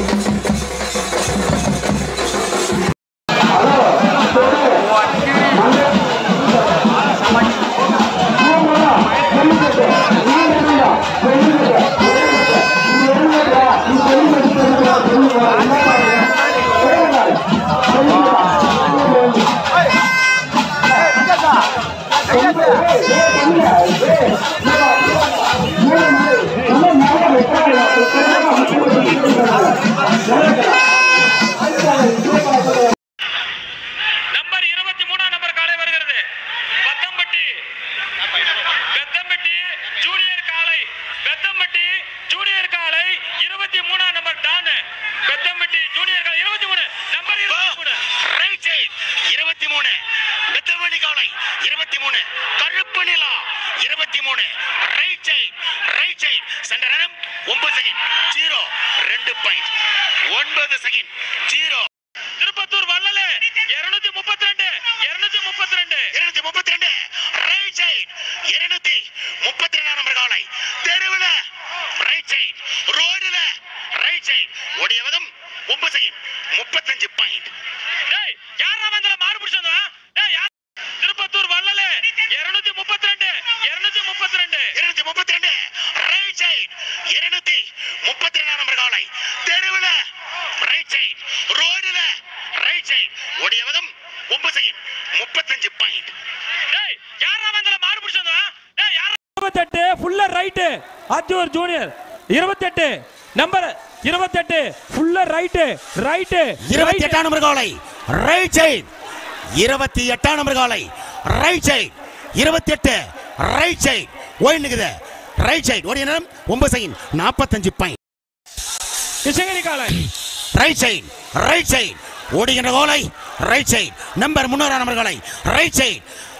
number இருபத்தி மூணாம் number காலை வருகிறது பத்தம்பட்டி பெத்தம்பட்டி ஜூனியர் காலை பெத்தம்பட்டி ஜூனியர் காலை இருபத்தி மூணாம் நம்பர் டான் பெத்தம்பட்டி ஜூனியர் காலை இருபத்தி மூணு நம்பர் இருபத்தி மூணு ரைட் சைடு இருபத்தி மூணு மெத்தமணி காலை இருபத்தி மூணு கருப்பு நிலா இருபத்தி மூணு ரைட் சைடு ரைட் சைடு சென்ற நேரம் ஒன்பது செகண்ட் ஜீரோ ரெண்டு பாயிண்ட் ஒன்பது செகண்ட் ஜீரோ திருப்பத்தூர் வள்ளலே இருநூத்தி முப்பத்தி ரெண்டு இருநூத்தி முப்பத்தி ரெண்டு இருநூத்தி முப்பத்தி ரெண்டு ரைட் சைடு இருநூத்தி முப்பத்தி ரெண்டாம் நம்பர் காலை தெருவுல ரைட் சைடு ரோடுல ரைட் சைடு ஓடிய வேகம் ஒன்பது செகண்ட் முப்பத்தஞ்சு பாயிண்ட் டேய் யாரா வந்தல மாறு பிடிச்சதா டேய் யார் திருப்பத்தூர் வள்ளலே இருநூத்தி முப்பத்தி ரெண்டு இருநூத்தி முப்பத்தி ரெண்டு இருநூத்தி முப்பத்தி ரெண்டு ரைட் சைடு இருநூத்தி முப்பத்தி ரெண்டாம் நம்பர் காலை தெருவுல ரைட் சைடு ரோடுல ரைட் சைடு ஓடிய வேகம் ஒன்பது செகண்ட் முப்பத்தஞ்சு பாயிண்ட் டேய் யாரா வந்தல மாறு பிடிச்சதா டேய் யாரா இருபத்தெட்டு ஃபுல்லா ரைட்டு அத்தியூர் ஜூனியர் இருபத்தெட்டு நம்பர் இருபத்தெட்டு ஃபுல்லா ரைட்டு ரைட்டு இருபத்தி எட்டாம் நம்பர் காலை ரைட் சைடு இருபத்தி எட்டாம் நம்பர் காலை ரைட் சைடு இருபத்தி எட்டு ரைட் சைடு ஓடி நிக்குது ரைட் சைடு ஓடிய நேரம் ஒன்பது செகண்ட் நாற்பத்தஞ்சு பாயிண்ட் கிருஷ்ணகிரி காலை ரைட் சைடு ரைட் சைடு ஓடுகின்ற கோலை ரைட் சைடு நம்பர் முன்னூறாம் நம்பர் கோலை ரைட் சைடு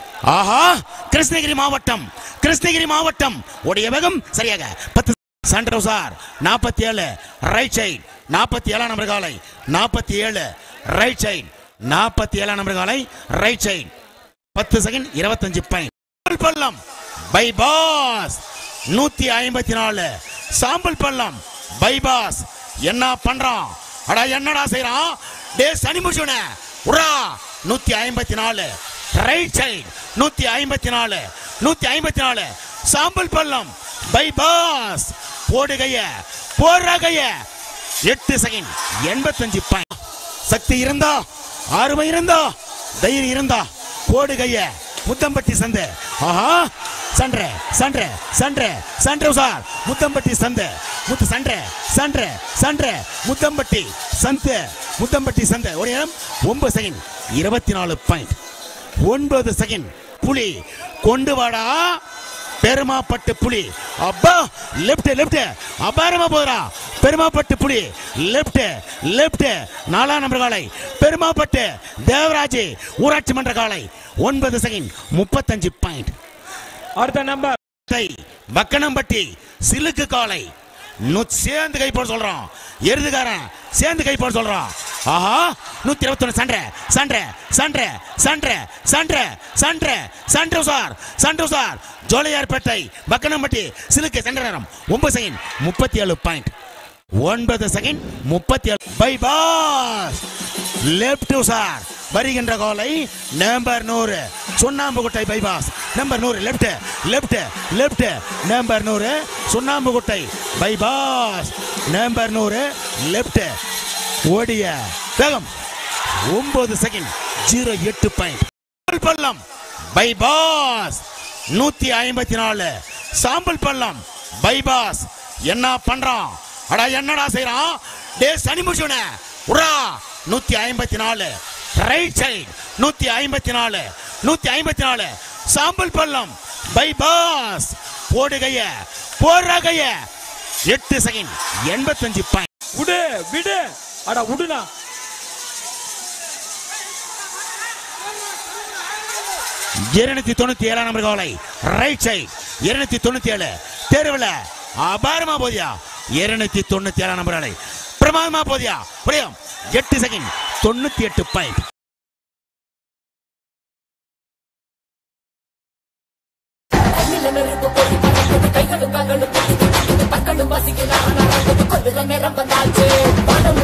ஆஹா கிருஷ்ணகிரி மாவட்டம் கிருஷ்ணகிரி மாவட்டம் ஓடிய வேகம் சரியாக பத்து சென்டர் சார் நாற்பத்தி ஏழு ரைட் சைடு நாற்பத்தி ஏழாம் நம்பர் காலை நாற்பத்தி ஏழு ரைட் சைடு நாற்பத்தி ஏழாம் நம்பர் காலை ரைட் சைடு பத்து செகண்ட் இருபத்தஞ்சு பாயிண்ட் பள்ளம் பை பாஸ் நூத்தி ஐம்பத்தி நாலு சாம்பல் பள்ளம் பை பாஸ் என்ன பண்றான் அடா என்னடா செய்யறான் டே சனி முஷுன உரா நூத்தி ஐம்பத்தி நாலு ரைட் சைடு நூத்தி ஐம்பத்தி நாலு நூத்தி ஐம்பத்தி நாலு சாம்பல் பள்ளம் பை பாஸ் போடுகைய போடுறகைய எட்டு செகண்ட் எண்பத்தஞ்சு பாயிண்ட் சக்தி இருந்தா ஆர்வம் இருந்தா தைரியம் இருந்தா போடுகைய முத்தம்பட்டி சந்தை ஆஹா சன்ற சன்ற சன்ற சன்ற சார் முத்தம்பட்டி சந்தை முத்து சன்ற சன்ற சன்ற முத்தம்பட்டி சந்தை முத்தம்பட்டி சந்தை ஒரு இடம் ஒன்பது செகண்ட் இருபத்தி நாலு பாயிண்ட் ஒன்பது செகண்ட் புலி கொண்டு வாடா பெருமாப்பட்டு புலி அப்பா லெப்ட் லெப்ட் அபாரமா போறா பெருமாப்பட்டு புலி லெப்ட் லெப்ட் நாலாம் நம்பர் காலை பெருமாப்பட்டு தேவராஜ் ஊராட்சி மன்ற காலை ஒன்பது செகண்ட் முப்பத்தஞ்சு பாயிண்ட் அடுத்த நம்பர் பக்கனம்பட்டி சிலுக்கு காலை நூ சேர்ந்து கை போட சொல்றான் எருதுகாரன் சேர்ந்து கை போட சொல்றான் ஆஹா நூத்தி இருபத்தி ஒண்ணு சண்டை சண்டை சண்டை சண்டை சண்டை சண்டை சண்டை சார் சண்டை சார் ஜோலையார்பேட்டை பக்கனம்பட்டி சிலுக்கு சென்ற நேரம் ஒன்பது செகண்ட் முப்பத்தி ஏழு பாயிண்ட் ஒன்பது செகண்ட் முப்பத்தி ஏழு பை பாஸ் லெப்ட் சார் வருகின்ற கோலை நம்பர் நூறு சுண்ணாம்புகுட்டை பைபாஸ் நம்பர் நூறு லெப்ட் லெப்ட் லெப்ட் நம்பர் நூறு சுண்ணாம்புகுட்டை பைபாஸ் நம்பர் நூறு லெப்ட் ஓடிய வேகம் ஒன்பது செகண்ட் ஜீரோ எட்டு பாயிண்ட் பள்ளம் பைபாஸ் நூத்தி ஐம்பத்தி நாலு சாம்பல் பள்ளம் பைபாஸ் என்ன பண்றான் அடா என்னடா செய்யறான் டே சனி முஷுன உரா நூத்தி ஐம்பத்தி நாலு ரைட் சைடு நூத்தி ஐம்பத்தி நாலு நூத்தி ஐம்பத்தி நாலு சாம்பல் பள்ளம் பைபாஸ் போடுகைய போடுறகைய எட்டு செகண்ட் எண்பத்தஞ்சு பாயிண்ட் விடு விடு அட விடுனா இருநூத்தி தொண்ணூத்தி ஏழாம் நம்பர் காலை ரைட் சைடு இருநூத்தி தொண்ணூத்தி ஏழு தெருவில் அபாரமா போதியா இருநூத்தி தொண்ணூத்தி ஏழாம் நம்பர் காலை பிரமாதமா போதியா புரியும் எட்டு செகண்ட் தொண்ணூத்தி எட்டு பாயிண்ட் கையில நெருப்பு பொறி பறக்குது கைகளும் கால்களும் பிடிக்குது பற்களும் பசிக்குது ஆனால் கொல்லுற நேரம் வந்தாச்சு வானம்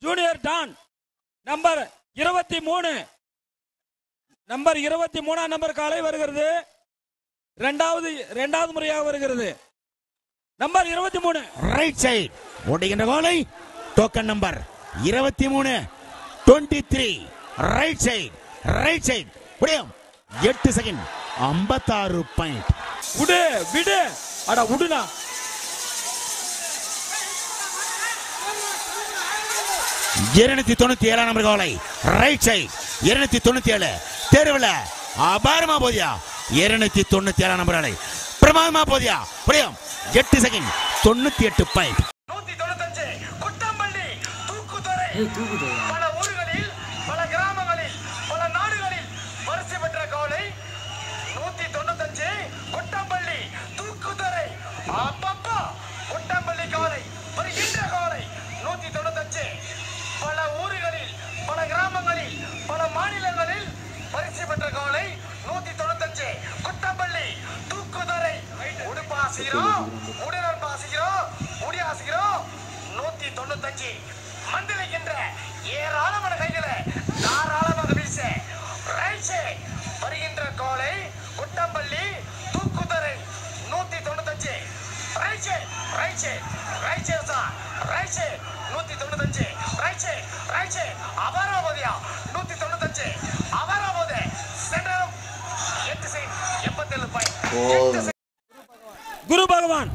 ஜூனியர் டான் நம்பர் இருபத்தி மூணு நம்பர் இருபத்தி மூணாம் நம்பர் காலை வருகிறது இரண்டாவது இரண்டாவது முறையாக வருகிறது நம்பர் இருபத்தி மூணு ரைட் சைடு ஓடுகின்ற கோலை டோக்கன் நம்பர் இருபத்தி மூணு twenty three right side right side முடியும் எட்டு செகண்ட் ஐம்பத்தாறு பாயிண்ட் விடு விடு அட விடுனா இருநூத்தி தொண்ணூத்தி ஏழாம் நம்பர் கோலை ரைட் சைடு இருநூத்தி தொண்ணூத்தி ஏழு தேர்வுல அபாரமா போதியா இருநூத்தி தொண்ணூத்தி ஏழாம் நம்பர் கோலை பிரமாதமா போதியா முடியும் எட்டு செகண்ட் தொண்ணூத்தி எட்டு பாயிண்ட் நூத்தி தொண்ணூத்தஞ்சு குட்டம்பள்ளி தூக்குதுறை பல ஊர்களில் பல கிராமங்களில் பல நாடுகளில் பரிசு பெற்ற காலை நூத்தி தொண்ணூத்தஞ்சு குட்டம்பள்ளி தூக்குதுறை அப்பப்பா குட்டம்பள்ளி காலை வருகின்ற காலை நூத்தி தொண்ணூத்தஞ்சு பல ஊர்களில் பல கிராமங்களில் பல மாநிலங்களில் பரிசு பெற்ற காலை நூத்தி தொண்ணூத்தஞ்சு குட்டம்பள்ளி தூக்குதுறை உடுப்பாசிக்கிறோம் உடனன் பாசிக்கிறோம் முடி ஆசிக்கிறோம் நூத்தி தொண்ணூத்தஞ்சு மந்திரிக்கின்ற ஏராளமான கைகளை தாராளமாக வீச ரைட்ஸே வருகின்ற கோலை குட்டம்பள்ளி தூக்குதரை நூத்தி தொண்ணூத்தஞ்சு ரைட்ஸே ரைட்ஸே ரைட்ஸே சார் ரைட்ஸே நூத்தி தொண்ணூத்தஞ்சு ரைட்ஸே ரைட்ஸே அபராபதியா நூத்தி தொண்ணூத்தஞ்சு அபராபதி சென்றம் எட்டு சைன் எண்பத்தேழு பாயிண்ட் குரு பகவான்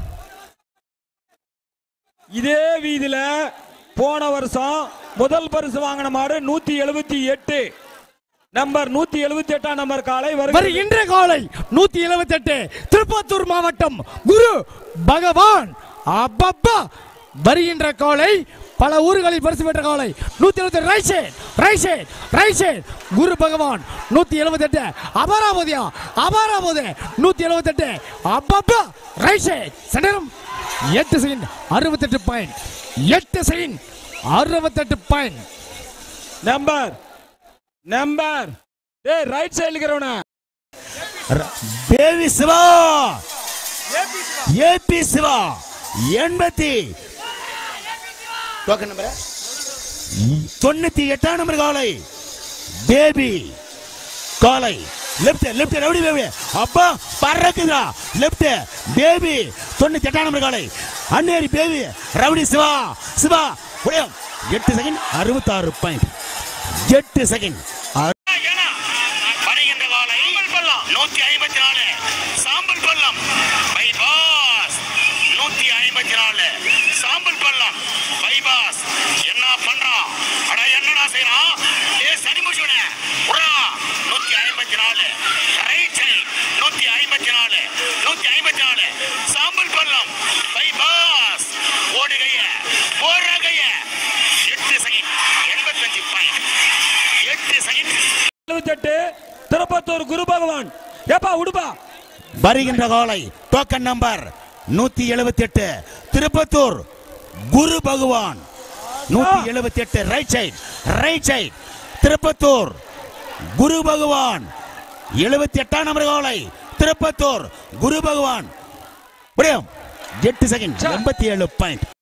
இதே வீதியில போன வருஷம் முதல் பரிசு வாங்கின மாடு நூத்தி எழுபத்தி எட்டு நம்பர் நூத்தி எழுபத்தி எட்டாம் நம்பர் காலை வருகிறது வருகின்ற காலை நூத்தி எழுபத்தி எட்டு திருப்பத்தூர் மாவட்டம் குரு பகவான் அப்பப்பா வருகின்ற காலை பல ஊர்களில் பரிசு பெற்ற காலை நூத்தி எழுபத்தி right side right side right side Guru Bhagavan நூத்தி எழுபத்தி எட்டு அபராபதியா அபராபதி நூத்தி எழுபத்தி எட்டு அப்பப்பா ரைட் சைட் சென்டரும் எட்டு செகண்ட் அறுபத்தெட்டு பாயிண்ட் எட்டு செகண்ட் அறுபத்தெட்டு பாயிண்ட் நம்பர் நம்பர் டேய் ரைட் சைடுல இருக்கிறவன தேவி சிவா ஏபி சிவா எண்பத்தி டோக்கன் நம்பர் தொண்ணூத்தி எட்டாம் நம்பர் காலை பேபி காலை லெஃப்ட் லெஃப்ட் ரவுடி பேபி அப்பா பறக்குதா லெஃப்ட் பேபி தொண்ணூத்தி எட்டாம் நம்பர் காலை அன்னேரி பேபி ரவுடி சிவா சிவா முடியும் எட்டு செகண்ட் அறுபத்தாறு பாயிண்ட் எட்டு செகண்ட் வருகின்ற காலை நூத்தி ஐம்பத்தி நாலு சாம்பல் பள்ளம் பைபாஸ் நூத்தி ஐம்பத்தி நாலு சாம்பல் பள்ளம் பைபாஸ் என்ன பண்றான் அட என்னடா செய்யறான் ஏ சனி முடிச்சுட உடா நூத்தி ஐம்பத்தி நாலு ரைட் சைடு நூத்தி ஐம்பத்தி நாலு நூத்தி ஐம்பத்தி நாலு சாம்பல் பள்ளம் பைபாஸ் ஓடுகைய போடுறகைய எட்டு செகண்ட் எண்பத்தஞ்சு பாயிண்ட் எட்டு செகண்ட் எழுபத்தெட்டு திருப்பத்தூர் குரு பகவான் ஏப்பா உடுப்பா வருகின்ற காலை டோக்கன் நம்பர் நூத்தி எழுபத்தி எட்டு திருப்பத்தூர் குரு பகவான் நூத்தி எழுபத்தி எட்டு right side right side Tirupattur Guru Bhagavan எழுபத்தி எட்டாம் நம்பர் காலை திருப்பத்தூர் குரு பகவான் முடியும் எட்டு செகண்ட் எண்பத்தி ஏழு பாயிண்ட்